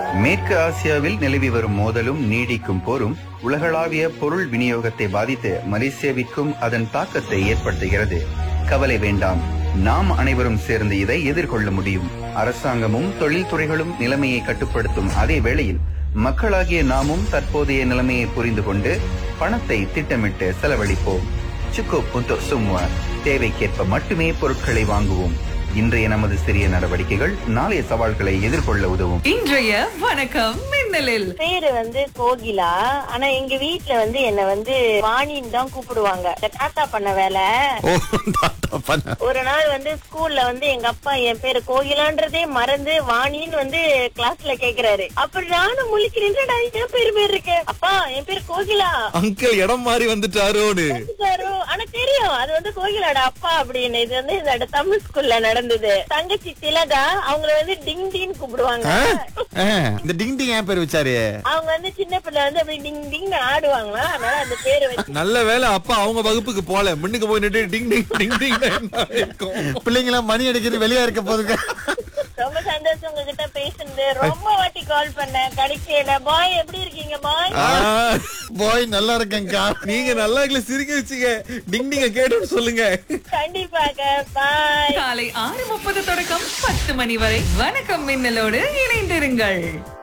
மேற்கு ஆசியாவில் நிலவி வரும் மோதலும் நீடிக்கும் போரும் உலகளாவிய பொருள் விநியோகத்தை பாதித்து மலேசியாவிற்கும் அதன் தாக்கத்தை ஏற்படுத்துகிறது கவலை வேண்டாம் நாம் அனைவரும் சேர்ந்து இதை எதிர்கொள்ள முடியும் அரசாங்கமும் தொழில்துறைகளும் நிலைமையை கட்டுப்படுத்தும் அதே வேளையில் மக்களாகிய நாமும் தற்போதைய நிலைமையை புரிந்து கொண்டு பணத்தை திட்டமிட்டு செலவழிப்போம் சுக்கு புத்து சும்மா தேவைக்கேற்ப மட்டுமே பொருட்களை வாங்குவோம் இன்றைய நமது சிறிய நடவடிக்கைகள் நாளைய சவால்களை எதிர்கொள்ள உதவும் இன்றைய வணக்கம் மின்னலில் பேரு வந்து கோகிலா ஆனா எங்க வீட்ல வந்து என்ன வந்து வாணின்னு தான் கூப்பிடுவாங்க இந்த டாட்டா பண்ண வேலை ஓ தாத்தா பண்ண ஒரு நாள் வந்து ஸ்கூல்ல வந்து எங்க அப்பா என் பேரு கோகிலான்றதே மறந்து வாணின்னு வந்து கிளாஸ்ல கேக்குறாரு அப்ப நானும் முழிக்கிறேன் என் பேரு பேர் இருக்கு அப்பா என் பேரு கோகிலா அங்கிள் இடம் மாறி வந்துட்டாரோன்னு சாரு ஆனா தெரியும் அது வந்து கோகிலாட அப்பா அப்படின்னு இது வந்து இந்த தமிழ் ஸ்கூல்ல நடந்தது தங்கச்சி திலகா அவங்கள வந்து டிங் டின்னு கூப்பிடுவாங்க ஆ, இந்த டிங் டிங் ஏன் பேர் வச்சாரு அவங்க வந்து சின்ன பிள்ளை வந்து அப்படி டிங் டிங் ஆடுவாங்களா அதனால அந்த பேரு வச்சு நல்ல வேலை அப்பா அவங்க வகுப்புக்கு போல முன்னுக்கு போய் நின்று டிங் டிங் டிங் டிங் பிள்ளைங்க எல்லாம் மணி அடிக்கிறது வெளியா இருக்க போதுங்க ரொம்ப சந்தோஷம் உங்ககிட்ட பேசுனது ரொம்ப வாட்டி கால் பண்ணேன் கடைசியில பாய் எப்படி இருக்கீங்க பாய் பாய் நல்லா இருக்கேன்க்கா நீங்க நல்லா இருக்கல சிரிக்க வச்சுங்க டிங் டிங்க கேட்டுன்னு சொல்லுங்க கண்டிப்பாக பாய் காலை ஆறு முப்பது தொடக்கம் பத்து மணி வரை வணக்கம் மின்னலோடு இணைந்திருங்கள்